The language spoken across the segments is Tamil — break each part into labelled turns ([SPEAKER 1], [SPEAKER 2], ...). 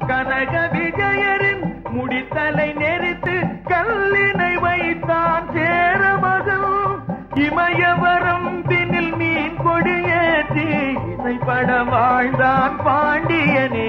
[SPEAKER 1] கனக விஜயரின் முடித்தலை நெறித்து கல்லினை வைத்தான் சேரமகன் இமயவரம் பின்னில் மீன் கொடியேற்றி இசைப்பட வாழ்ந்தான் பாண்டியனே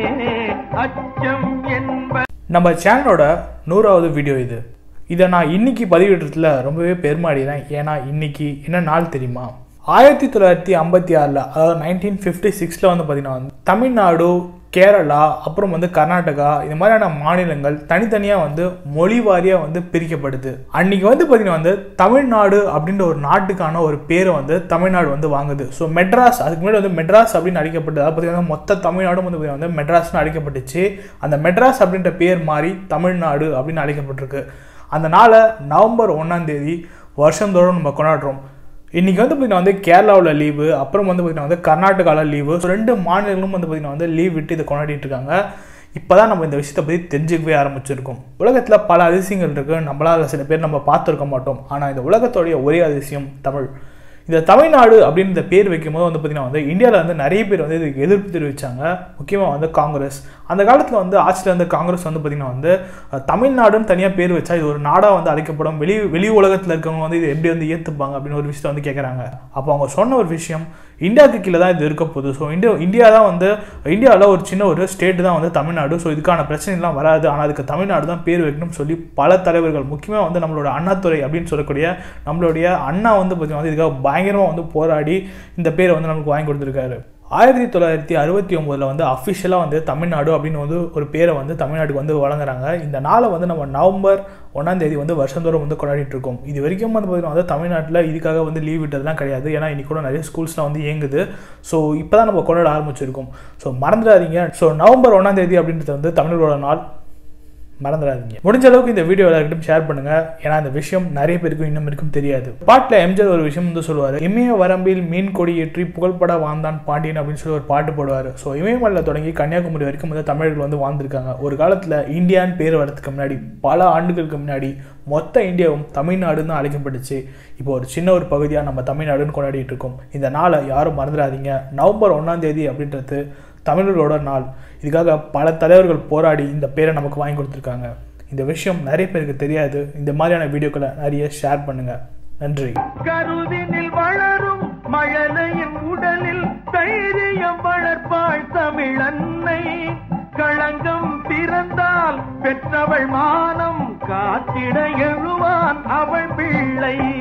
[SPEAKER 1] அச்சம் என்ப
[SPEAKER 2] நம்ம சேனலோட நூறாவது வீடியோ இது இதை நான் இன்னைக்கு பதிவிடுறதுல ரொம்பவே பெருமாடிறேன் ஏன்னா இன்னைக்கு என்ன நாள் தெரியுமா ஆயிரத்தி தொள்ளாயிரத்தி ஐம்பத்தி ஆறில் அதாவது நைன்டீன் ஃபிஃப்டி சிக்ஸில் வந்து பார்த்தீங்கன்னா வந்து தமிழ்நாடு கேரளா அப்புறம் வந்து கர்நாடகா இந்த மாதிரியான மாநிலங்கள் தனித்தனியாக வந்து மொழி வாரியாக வந்து பிரிக்கப்படுது அன்னைக்கு வந்து பார்த்தீங்கன்னா வந்து தமிழ்நாடு அப்படின்ற ஒரு நாட்டுக்கான ஒரு பேரை வந்து தமிழ்நாடு வந்து வாங்குது ஸோ மெட்ராஸ் அதுக்கு முன்னாடி வந்து மெட்ராஸ் அப்படின்னு அழைக்கப்பட்டது அது பார்த்தீங்கன்னா மொத்த தமிழ்நாடும் வந்து பார்த்தீங்கன்னா வந்து மெட்ராஸ்னு அழைக்கப்பட்டுச்சு அந்த மெட்ராஸ் அப்படின்ற பேர் மாறி தமிழ்நாடு அப்படின்னு அழைக்கப்பட்டிருக்கு அந்த நாளை நவம்பர் ஒன்றாம் தேதி வருஷந்தோறும் நம்ம கொண்டாடுறோம் இன்னைக்கு வந்து பார்த்தீங்கன்னா வந்து கேரளாவில் லீவு அப்புறம் வந்து பார்த்தீங்கன்னா வந்து கர்நாடகாவில் லீவு ஸோ ரெண்டு மாநிலங்களும் வந்து பார்த்தீங்கன்னா வந்து லீவ் விட்டு இதை கொண்டாடிட்டு இருக்காங்க இப்போ தான் நம்ம இந்த விஷயத்தை பற்றி தெரிஞ்சுக்கவே ஆரம்பிச்சிருக்கோம் உலகத்தில் பல அதிசயங்கள் இருக்குது நம்மளால சில பேர் நம்ம பார்த்துருக்க மாட்டோம் ஆனால் இந்த உலகத்தோடைய ஒரே அதிசயம் தமிழ் இந்த தமிழ்நாடு அப்படின்னு இந்த பேர் வைக்கும்போது வந்து பார்த்தீங்கன்னா வந்து இந்தியாவில் வந்து நிறைய பேர் வந்து இதுக்கு எதிர்ப்பு தெரிவித்தாங்க முக்கியமாக வந்து காங்கிரஸ் அந்த காலத்தில் வந்து ஆட்சியில் இருந்த காங்கிரஸ் வந்து பார்த்தீங்கன்னா வந்து அஹ், தமிழ்நாடுன்னு தனியாக பேர் வச்சா இது ஒரு நாடாக வந்து அழைக்கப்படும் வெளி வெளி உலகத்தில் இருக்கவங்க வந்து இது எப்படி வந்து ஏற்றுப்பாங்க அப்படின்னு ஒரு விஷயத்தை வந்து கேட்குறாங்க அப்போ அவங்க சொன்ன ஒரு விஷயம் இந்தியாவுக்கு கீழே தான் இது இருக்க போகுது ஸோ இந்தியா இந்தியா தான் வந்து இந்தியாவில் ஒரு சின்ன ஒரு ஸ்டேட் தான் வந்து தமிழ்நாடு ஸோ இதுக்கான பிரச்சனைலாம் வராது ஆனால் அதுக்கு தமிழ்நாடு தான் பேர் வைக்கணும்னு சொல்லி பல தலைவர்கள் முக்கியமாக வந்து நம்மளோட அண்ணாதுரை அப்படின்னு சொல்லக்கூடிய நம்மளுடைய அண்ணா வந்து பார்த்தீங்கன்னா வந்து இதுக்காக பயங்கரமாக வந்து போராடி இந்த பேரை வந்து நமக்கு வாங்கி கொடுத்துருக்காரு ஆயிரத்தி தொள்ளாயிரத்தி அறுபத்தி ஒம்போதில் வந்து அஃபிஷியலாக வந்து தமிழ்நாடு அப்படின்னு வந்து ஒரு பேரை வந்து தமிழ்நாட்டுக்கு வந்து வழங்குறாங்க இந்த நாளை வந்து நம்ம நவம்பர் ஒன்றாம் தேதி வந்து வருஷந்தோறும் வந்து கொண்டாடிட்டு இருக்கோம் இது வரைக்கும் வந்து பார்த்தீங்கன்னா வந்து தமிழ்நாட்டில் இதுக்காக வந்து லீவ் விட்டதெல்லாம் கிடையாது ஏன்னா இன்னைக்கு கூட நிறைய ஸ்கூல்ஸ்லாம் வந்து இயங்குது ஸோ இப்போ தான் நம்ம கொண்டாட ஆரம்பிச்சிருக்கோம் ஸோ மறந்துடாதீங்க ஸோ நவம்பர் ஒன்றாம் தேதி அப்படின்றது வந்து தமிழரோட நாள் மறந்துடாதீங்க முடிஞ்ச அளவுக்கு இந்த வீடியோ எல்லாருக்கிட்டும் ஷேர் பண்ணுங்க ஏன்னா இந்த விஷயம் நிறைய பேருக்கு இன்னும் இருக்கும் தெரியாது பாட்டில் எம்ஜிஆர் ஒரு விஷயம் வந்து சொல்லுவார் இமய வரம்பில் மீன் கொடி ஏற்றி புகழ்பட வாழ்ந்தான் பாண்டியன் அப்படின்னு சொல்லி ஒரு பாட்டு போடுவார் ஸோ இமயமலையில் தொடங்கி கன்னியாகுமரி வரைக்கும் வந்து தமிழர்கள் வந்து வாழ்ந்திருக்காங்க ஒரு காலத்தில் இந்தியான்னு பேர் வரதுக்கு முன்னாடி பல ஆண்டுகளுக்கு முன்னாடி மொத்த இந்தியாவும் தமிழ்நாடுன்னு தான் அழைக்கப்பட்டுச்சு இப்போ ஒரு சின்ன ஒரு பகுதியாக நம்ம தமிழ்நாடுன்னு கொண்டாடிட்டு இருக்கோம் இந்த நாளை யாரும் மறந்துடாதீங்க நவம்பர் ஒன்றாம் தேதி அப்படின்றது தமிழர்களோட நாள் இதுக்காக பல தலைவர்கள் போராடி இந்த பேரை நமக்கு வாங்கி கொடுத்துருக்காங்க இந்த விஷயம் நிறைய பேருக்கு தெரியாது இந்த மாதிரியான வீடியோக்களை நிறைய ஷேர் பண்ணுங்க நன்றி
[SPEAKER 1] கருவினில் வளரும் மழலையின் உடலில் தைரியம் வளர்ப்பாள் தமிழன்னை களங்கம் பிறந்தால் பெற்றவள் மானம் காத்திட எழுவான் அவள் பிள்ளை